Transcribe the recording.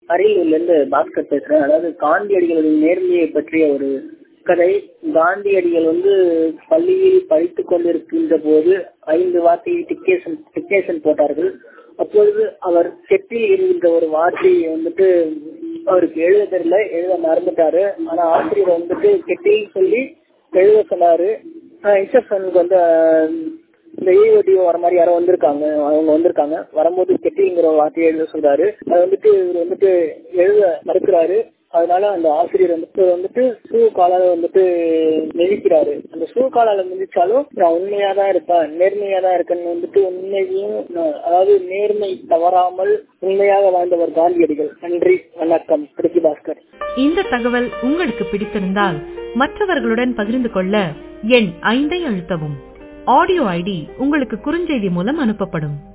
அரியலூர்ல இருந்து பாஸ்கர் பேசுறேன் அதாவது காந்தியடிகளின் நேர்மையை பற்றிய ஒரு கதை காந்தியடிகள் வந்து பள்ளியில் படித்துக் கொண்டிருக்கின்ற போது ஐந்து வார்த்தையை டிக்கேஷன் டிக்கேஷன் போட்டார்கள் அப்பொழுது அவர் செட்டில் என்கின்ற ஒரு வார்த்தையை வந்துட்டு அவருக்கு எழுத தெரியல எழுத மறந்துட்டாரு ஆனா ஆசிரியர் வந்துட்டு கெட்டில் சொல்லி எழுத சொன்னாரு இன்ஸ்ட்ரக்ஷனுக்கு வந்து இந்த ஈஓடிஓ வர மாதிரி யாரோ வந்திருக்காங்க அவங்க வந்திருக்காங்க வரும்போது கெட்டிங்கிற வார்த்தையை எழுத சொல்றாரு அது வந்துட்டு இவர் வந்துட்டு எழுத மறுக்கிறாரு அதனால அந்த ஆசிரியர் வந்துட்டு வந்துட்டு ஷூ காலால வந்துட்டு மிதிக்கிறாரு அந்த ஷூ காலால மிதிச்சாலும் நான் உண்மையா தான் இருப்பேன் நேர்மையா தான் இருக்கேன்னு வந்துட்டு உண்மையும் அதாவது நேர்மை தவறாமல் உண்மையாக வாழ்ந்தவர் காந்தியடிகள் நன்றி வணக்கம் பிரித்தி பாஸ்கர் இந்த தகவல் உங்களுக்கு பிடித்திருந்தால் மற்றவர்களுடன் பகிர்ந்து கொள்ள எண் ஐந்தை அழுத்தவும் ஆடியோ ஐடி உங்களுக்கு குறுஞ்செய்தி மூலம் அனுப்பப்படும்